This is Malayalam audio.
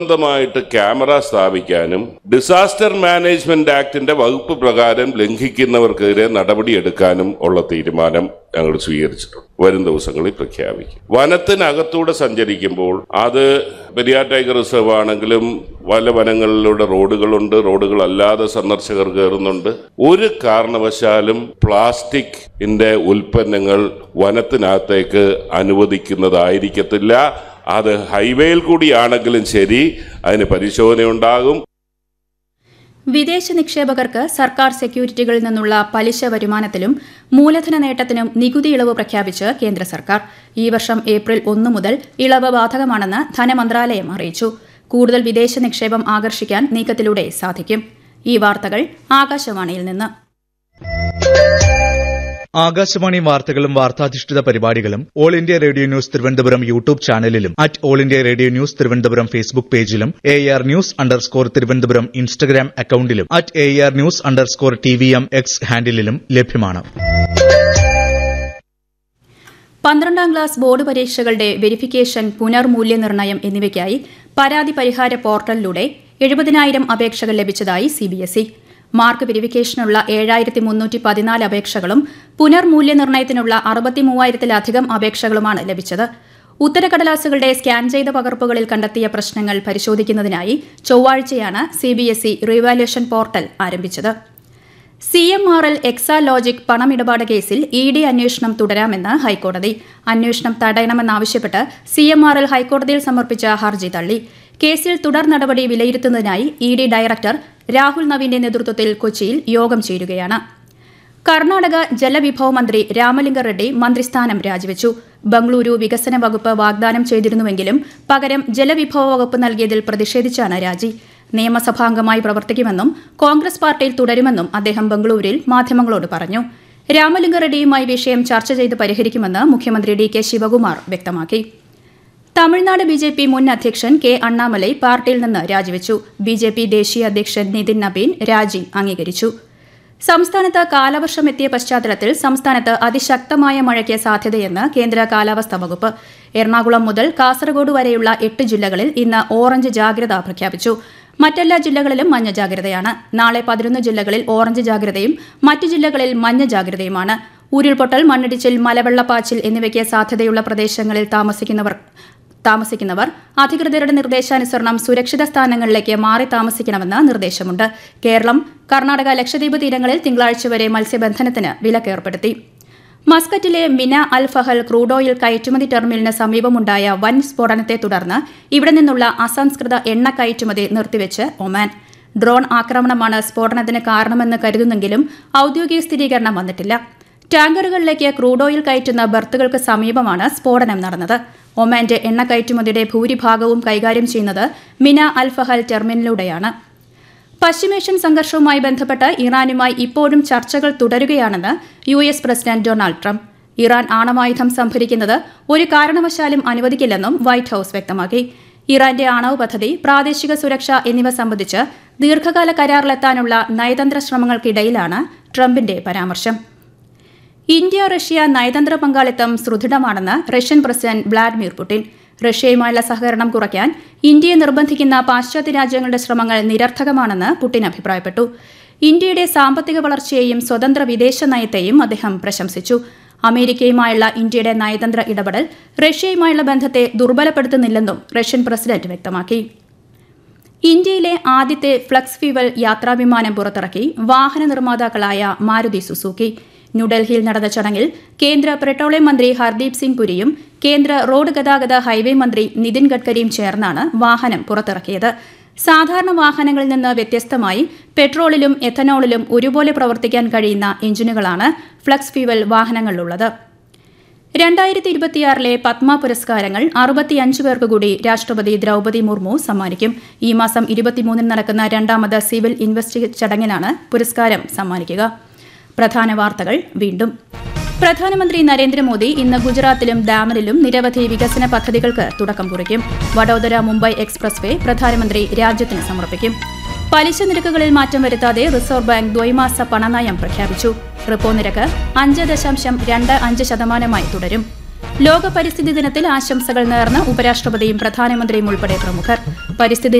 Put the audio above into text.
സ്വന്തമായിട്ട് ക്യാമറ സ്ഥാപിക്കാനും ഡിസാസ്റ്റർ മാനേജ്മെന്റ് ആക്ടിന്റെ വകുപ്പ് പ്രകാരം ലംഘിക്കുന്നവർക്കെതിരെ നടപടിയെടുക്കാനും ഉള്ള തീരുമാനം ഞങ്ങൾ സ്വീകരിച്ചിട്ടുണ്ട് വരും ദിവസങ്ങളിൽ പ്രഖ്യാപിക്കും വനത്തിനകത്തൂടെ സഞ്ചരിക്കുമ്പോൾ അത് പെരിയാർ ടൈഗർ റിസർവ് ആണെങ്കിലും പല വനങ്ങളിലൂടെ റോഡുകളുണ്ട് റോഡുകളല്ലാതെ സന്ദർശകർ കയറുന്നുണ്ട് ഒരു കാരണവശാലും പ്ലാസ്റ്റിക്കിന്റെ ഉൽപ്പന്നങ്ങൾ വനത്തിനകത്തേക്ക് അനുവദിക്കുന്നതായിരിക്കത്തില്ല അത് ഹൈവേയിൽ കൂടിയാണെങ്കിലും ശരി അതിന് പരിശോധനയുണ്ടാകും വിദേശ നിക്ഷേപകർക്ക് സർക്കാർ സെക്യൂരിറ്റികളിൽ നിന്നുള്ള പലിശ വരുമാനത്തിലും മൂലധന നേട്ടത്തിനും നികുതി ഇളവ് പ്രഖ്യാപിച്ച് കേന്ദ്ര സർക്കാർ ഈ വർഷം ഏപ്രിൽ ഒന്ന് മുതൽ ഇളവ് ബാധകമാണെന്ന് ധനമന്ത്രാലയം അറിയിച്ചു കൂടുതൽ വിദേശ നിക്ഷേപം ആകർഷിക്കാൻ നീക്കത്തിലൂടെ സാധിക്കും ഈ വാർത്തകൾ ആകാശവാണിയിൽ നിന്ന് ആകാശവാണി വാർത്തകളും വാർത്താധിഷ്ഠിത പരിപാടികളും all India radio news Thiruvananthapuram YouTube ചാനലിലും at all India radio news Thiruvananthapuram Facebook പേജിലും A R news underscore Thiruvananthapuram Instagram അക്കൌണ്ടിലും at A R news underscore T V M X ഹാൻഡിലും ലഭ്യമാണ് പന്ത്രണ്ടാം ക്ലാസ് ബോർഡ് പരീക്ഷകളുടെ വെരിഫിക്കേഷൻ പുനർമൂല്യനിർണ്ണയം എന്നിവയ്ക്കായി പരാതി പരിഹാര പോർട്ടലിലൂടെ എഴുപതിനായിരം അപേക്ഷകൾ ലഭിച്ചതായി സിബിഎസ്ഇ മാർക്ക് വെരിഫിക്കേഷനുള്ള ഏഴായിരത്തി മുന്നൂറ്റി പതിനാല് അപേക്ഷകളും പുനർമൂല്യനിർണ്ണയത്തിനുള്ള അറുപത്തി മൂവായിരത്തിലധികം അപേക്ഷകളുമാണ് ലഭിച്ചത് ഉത്തരക്കടലാസുകളുടെ സ്കാൻ ചെയ്ത പകർപ്പുകളിൽ കണ്ടെത്തിയ പ്രശ്നങ്ങൾ പരിശോധിക്കുന്നതിനായി ചൊവ്വാഴ്ചയാണ് സിബിഎസ്ഇ റിവാലുവേഷൻ പോർട്ടൽ ആരംഭിച്ചത് C M R L Exalogic പണമിടപാട് കേസിൽ ഇ ഡി അന്വേഷണം തുടരാമെന്ന് ഹൈക്കോടതി അന്വേഷണം തടയണമെന്നാവശ്യപ്പെട്ട് സി എം ആർ എൽ ഹൈക്കോടതിയിൽ സമർപ്പിച്ച ഹർജി തള്ളി കേസിൽ തുടർ നടപടി വിലയിരുത്തുന്നതിനായി ഇ ഡി ഡയറക്ടർ രാഹുൽ നവീന്റെ നേതൃത്വത്തിൽ കൊച്ചിയിൽ യോഗം ചേരുകയാണ് കർണാടക ജലവിഭവ മന്ത്രി രാമലിംഗ റെഡ്ഡി മന്ത്രിസ്ഥാനം രാജിവെച്ചു ബംഗളൂരു വികസന വകുപ്പ് വാഗ്ദാനം ചെയ്തിരുന്നുവെങ്കിലും പകരം ജലവിഭവ വകുപ്പ് നൽകിയതിൽ പ്രതിഷേധിച്ചാണ് രാജി നിയമസഭാംഗമായി പ്രവർത്തിക്കുമെന്നും കോൺഗ്രസ് പാർട്ടിയിൽ തുടരുമെന്നും അദ്ദേഹം ബംഗളൂരുവിൽ മാധ്യമങ്ങളോട് പറഞ്ഞു രാമലിംഗ റെഡ്ഡിയുമായി വിഷയം ചർച്ച ചെയ്ത് പരിഹരിക്കുമെന്ന് മുഖ്യമന്ത്രി ഡി കെ ശിവകുമാർ വ്യക്തമാക്കി തമിഴ്നാട് ബി ജെ പി മുൻ അധ്യക്ഷൻ കെ അണ്ണാമലൈ പാർട്ടിയിൽ നിന്ന് രാജിവെച്ചു ബി ജെ പി ദേശീയ അധ്യക്ഷൻ നിതിൻ നബീൻ രാജി അംഗീകരിച്ചു സംസ്ഥാനത്ത് കാലവർഷം എത്തിയ പശ്ചാത്തലത്തിൽ സംസ്ഥാനത്ത് അതിശക്തമായ മഴയ്ക്ക് സാധ്യതയെന്ന് കേന്ദ്ര കാലാവസ്ഥാ വകുപ്പ് എറണാകുളം മുതൽ കാസർഗോഡ് വരെയുള്ള എട്ട് ജില്ലകളിൽ ഇന്ന് ഓറഞ്ച് ജാഗ്രത പ്രഖ്യാപിച്ചു മറ്റെല്ലാ ജില്ലകളിലും മഞ്ഞ ജാഗ്രതയാണ് നാളെ പതിനൊന്ന് ജില്ലകളിൽ ഓറഞ്ച് ജാഗ്രതയും മറ്റ് ജില്ലകളിൽ മഞ്ഞ ജാഗ്രതയുമാണ് ഉരുൾപൊട്ടൽ മണ്ണിടിച്ചിൽ മലവെള്ളപ്പാച്ചിൽ എന്നിവയ്ക്ക് സാധ്യതയുള്ള പ്രദേശങ്ങളിൽ താമസിക്കുന്നവർ താമസിക്കുന്നവർ അധികൃതരുടെ നിർദ്ദേശാനുസരണം സുരക്ഷിത സ്ഥാനങ്ങളിലേക്ക് മാറി താമസിക്കണമെന്ന് നിർദ്ദേശമുണ്ട് കേരളം കർണാടക ലക്ഷദ്വീപ് തീരങ്ങളിൽ തിങ്കളാഴ്ച വരെ മത്സ്യബന്ധനത്തിന് വിലക്കേർപ്പെടുത്തി മസ്കറ്റിലെ മിന അൽ ഫഹൽ ക്രൂഡ് ഓയിൽ കയറ്റുമതി ടെർമിനലിന് സമീപമുണ്ടായ വൻ സ്ഫോടനത്തെ തുടർന്ന് ഇവിടെ നിന്നുള്ള അസംസ്കൃത എണ്ണ കയറ്റുമതി നിർത്തിവെച്ച് ഒമാൻ ഡ്രോൺ ആക്രമണമാണ് സ്ഫോടനത്തിന് കാരണമെന്ന് കരുതുന്നെങ്കിലും ഔദ്യോഗിക സ്ഥിരീകരണം വന്നിട്ടില്ല ടാങ്കറുകളിലേക്ക് ക്രൂഡ് ഓയിൽ കയറ്റുന്ന ബർത്തുകൾക്ക് സമീപമാണ് സ്ഫോടനം നടന്നത് ഒമാന്റെ എണ്ണ കയറ്റുമതിയുടെ ഭൂരിഭാഗവും കൈകാര്യം ചെയ്യുന്നത് മിന അൽ ഫഹൽ ടെർമിനലിലൂടെയാണ് പശ്ചിമേഷ്യൻ സംഘർഷവുമായി ബന്ധപ്പെട്ട് ഇറാനുമായി ഇപ്പോഴും ചർച്ചകൾ തുടരുകയാണെന്ന് U S president Donald Trump Iran ആണവായുധം സംഭരിക്കുന്നത് ഒരു കാരണവശാലും അനുവദിക്കില്ലെന്നും വൈറ്റ് ഹൌസ് വ്യക്തമാക്കി ഇറാന്റെ ആണവ പദ്ധതി പ്രാദേശിക സുരക്ഷ എന്നിവ സംബന്ധിച്ച് ദീർഘകാല കരാറിലെത്താനുള്ള നയതന്ത്ര ശ്രമങ്ങൾക്കിടയിലാണ് ട്രംപിന്റെ പരാമർശം ഇന്ത്യ റഷ്യ നയതന്ത്ര പങ്കാളിത്തം സുദൃഢമാണെന്ന് റഷ്യൻ പ്രസിഡന്റ് വ്ളാഡിമിർ പുടിൻ റഷ്യയുമായുള്ള സഹകരണം കുറയ്ക്കാൻ ഇന്ത്യയെ നിർബന്ധിക്കുന്ന പാശ്ചാത്യ രാജ്യങ്ങളുടെ ശ്രമങ്ങൾ നിരർത്ഥകമാണെന്ന് പുടിൻ അഭിപ്രായപ്പെട്ടു ഇന്ത്യയുടെ സാമ്പത്തിക വളർച്ചയെയും സ്വതന്ത്ര വിദേശ നയത്തെയും അദ്ദേഹം പ്രശംസിച്ചു അമേരിക്കയുമായുള്ള ഇന്ത്യയുടെ നയതന്ത്ര ഇടപെടൽ റഷ്യയുമായുള്ള ബന്ധത്തെ ദുർബലപ്പെടുത്തുന്നില്ലെന്നും റഷ്യൻ പ്രസിഡന്റ് വ്യക്തമാക്കി ഇന്ത്യയിലെ ആദ്യത്തെ ഫ്ലക്സ് ഫ്യൂവൽ യാത്രാവിമാനം പുറത്തിറക്കി വാഹന നിർമ്മാതാക്കളായ മാരുതി സുസൂക്കി ന്യൂഡൽഹിയിൽ നടന്ന ചടങ്ങിൽ കേന്ദ്ര പെട്രോളിയം മന്ത്രി ഹർദീപ് സിംഗ് പുരിയും കേന്ദ്ര റോഡ് ഗതാഗത ഹൈവേ മന്ത്രി നിതിൻ ഗഡ്കരിയും ചേർന്നാണ് വാഹനം പുറത്തിറക്കിയത് സാധാരണ വാഹനങ്ങളിൽ നിന്ന് വ്യത്യസ്തമായി പെട്രോളിലും എഥനോളിലും ഒരുപോലെ പ്രവർത്തിക്കാൻ കഴിയുന്ന എഞ്ചിനുകളാണ് ഫ്ലക്സ് ഫ്യൂവൽ വാഹനങ്ങളിലുള്ളത് രണ്ടായിരത്തി ഇരുപത്തിയാറിലെ പത്മ പുരസ്കാരങ്ങൾ അറുപത്തിയഞ്ച് പേർക്ക് കൂടി രാഷ്ട്രപതി ദ്രൌപതി മുർമു സമ്മാനിക്കും ഈ മാസം ഇരുപത്തിമൂന്നിന് നടക്കുന്ന രണ്ടാമത് സിവിൽ ഇൻവെസ്റ്റിഗേറ്റ് ചടങ്ങിനാണ് പുരസ്കാരം സമ്മാനിക്കുക പ്രധാന വാർത്തകൾ വീണ്ടും പ്രധാനമന്ത്രി നരേന്ദ്രമോദി ഇന്ന് ഗുജറാത്തിലും ഡാമനിലും നിരവധി വികസന പദ്ധതികൾക്ക് തുടക്കം കുറിക്കും വഡോദര മുംബൈ എക്സ്പ്രസ് വേ പ്രധാനമന്ത്രി രാജ്യത്തിന് സമർപ്പിക്കും പലിശ നിരക്കുകളിൽ മാറ്റം വരുത്താതെ റിസർവ് ബാങ്ക് ദ്വൈമാസ പണനയം പ്രഖ്യാപിച്ചു റിപ്പോ നിരക്ക് അഞ്ച് ദശാംശം രണ്ട് അഞ്ച് ശതമാനമായി തുടരും ലോക പരിസ്ഥിതി ദിനത്തിൽ ആശംസകൾ നേർന്ന് ഉപരാഷ്ട്രപതിയും പ്രധാനമന്ത്രിയും ഉൾപ്പെടെ പ്രമുഖർ പരിസ്ഥിതി